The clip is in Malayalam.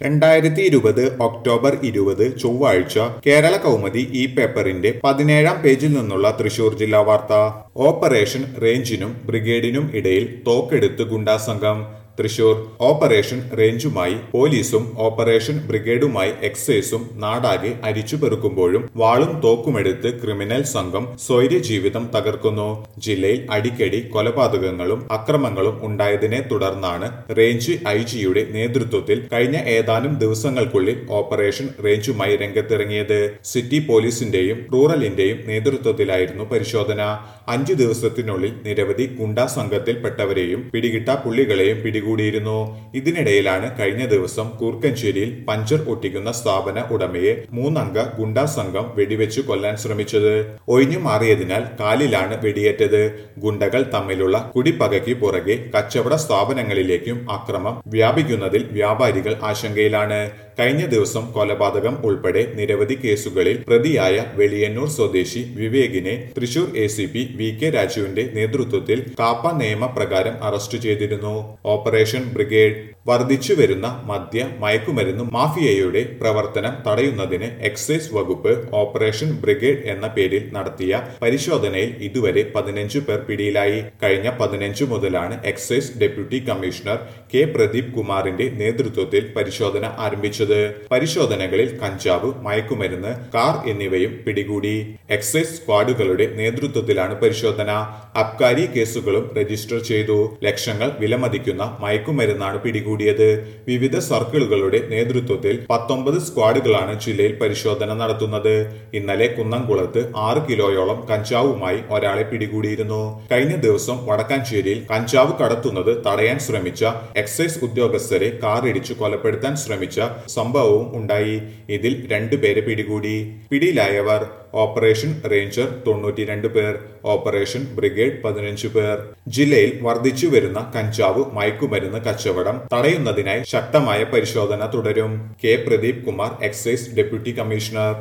രണ്ടായിരത്തി ഇരുപത് ഒക്ടോബർ ഇരുപത് ചൊവ്വാഴ്ച കേരള കൗമുദി ഈ പേപ്പറിന്റെ പതിനേഴാം പേജിൽ നിന്നുള്ള തൃശൂർ ജില്ലാ വാർത്ത ഓപ്പറേഷൻ റേഞ്ചിനും ബ്രിഗേഡിനും ഇടയിൽ തോക്കെടുത്ത് ഗുണ്ടാസംഘം തൃശൂർ ഓപ്പറേഷൻ റേഞ്ചുമായി പോലീസും ഓപ്പറേഷൻ ബ്രിഗേഡുമായി എക്സൈസും നാടാകെ അരിച്ചുപെറുക്കുമ്പോഴും വാളും തോക്കുമെടുത്ത് ക്രിമിനൽ സംഘം സ്വൈര്യ ജീവിതം തകർക്കുന്നു ജില്ലയിൽ അടിക്കടി കൊലപാതകങ്ങളും അക്രമങ്ങളും ഉണ്ടായതിനെ തുടർന്നാണ് റേഞ്ച് ഐ ജിയുടെ നേതൃത്വത്തിൽ കഴിഞ്ഞ ഏതാനും ദിവസങ്ങൾക്കുള്ളിൽ ഓപ്പറേഷൻ റേഞ്ചുമായി രംഗത്തിറങ്ങിയത് സിറ്റി പോലീസിന്റെയും റൂറലിന്റെയും നേതൃത്വത്തിലായിരുന്നു പരിശോധന അഞ്ചു ദിവസത്തിനുള്ളിൽ നിരവധി ഗുണ്ടാ സംഘത്തിൽപ്പെട്ടവരെയും പിടികിട്ട പുള്ളികളെയും പിടികൂടിയിരുന്നു ഇതിനിടയിലാണ് കഴിഞ്ഞ ദിവസം കൂർക്കഞ്ചേരിയിൽ പഞ്ചർ ഒട്ടിക്കുന്ന സ്ഥാപന ഉടമയെ മൂന്നംഗ ഗുണ്ടാ സംഘം വെടിവെച്ചു കൊല്ലാൻ ശ്രമിച്ചത് ഒഴിഞ്ഞു മാറിയതിനാൽ കാലിലാണ് വെടിയേറ്റത് ഗുണ്ടകൾ തമ്മിലുള്ള കുടിപ്പകയ്ക്ക് പുറകെ കച്ചവട സ്ഥാപനങ്ങളിലേക്കും അക്രമം വ്യാപിക്കുന്നതിൽ വ്യാപാരികൾ ആശങ്കയിലാണ് കഴിഞ്ഞ ദിവസം കൊലപാതകം ഉൾപ്പെടെ നിരവധി കേസുകളിൽ പ്രതിയായ വെളിയന്നൂർ സ്വദേശി വിവേകിനെ Thrissur A C P V K രാജുവിന്റെ നേതൃത്വത്തിൽ കാപ്പ നിയമപ്രകാരം അറസ്റ്റ് ചെയ്തിരുന്നു ഓപ്പറേഷൻ ബ്രിഗേഡ് വർദ്ധിച്ചു വരുന്ന മദ്യ മയക്കുമരുന്ന് മാഫിയയുടെ പ്രവർത്തനം തടയുന്നതിന് എക്സൈസ് വകുപ്പ് ഓപ്പറേഷൻ ബ്രിഗേഡ് എന്ന പേരിൽ നടത്തിയ പരിശോധനയിൽ ഇതുവരെ പതിനഞ്ചു പേർ പിടിയിലായി കഴിഞ്ഞ പതിനഞ്ചു മുതലാണ് excise deputy commissioner K Pradeep കുമാറിന്റെ നേതൃത്വത്തിൽ പരിശോധന ആരംഭിച്ചത് പരിശോധനകളിൽ കഞ്ചാവ് മയക്കുമരുന്ന് കാർ എന്നിവയും പിടികൂടി എക്സൈസ് സ്ക്വാഡുകളുടെ നേതൃത്വത്തിലാണ് പരിശോധന അബ്കാരി കേസുകളും രജിസ്റ്റർ ചെയ്തു ലക്ഷങ്ങൾ വിലമതിക്കുന്ന മയക്കുമരുന്നാണ് പിടികൂടിയത് വിവിധ സർക്കിളുകളുടെ നേതൃത്വത്തിൽ പത്തൊമ്പത് സ്ക്വാഡുകളാണ് ജില്ലയിൽ പരിശോധന നടത്തുന്നത് ഇന്നലെ കുന്നംകുളത്ത് ആറ് കിലോയോളം കഞ്ചാവുമായി ഒരാളെ പിടികൂടിയിരുന്നു കഴിഞ്ഞ ദിവസം വടക്കാഞ്ചേരിയിൽ കഞ്ചാവ് കടത്തുന്നത് തടയാൻ ശ്രമിച്ച എക്സൈസ് ഉദ്യോഗസ്ഥരെ കാറിടിച്ചു കൊലപ്പെടുത്താൻ ശ്രമിച്ച സംഭവവും ഉണ്ടായി ഇതിൽ രണ്ടുപേരെ പിടികൂടി പിടിയിലായവർ ഓപ്പറേഷൻ റേഞ്ചർ തൊണ്ണൂറ്റിരണ്ട് പേർ ഓപ്പറേഷൻ ബ്രിഗേഡ് പതിനഞ്ച് പേർ ജില്ലയിൽ വർദ്ധിച്ചു വരുന്ന കഞ്ചാവ് മയക്കുമരുന്ന് കച്ചവടം തടയുന്നതിനായി ശക്തമായ പരിശോധന തുടരും K Pradeep Kumar excise deputy commissioner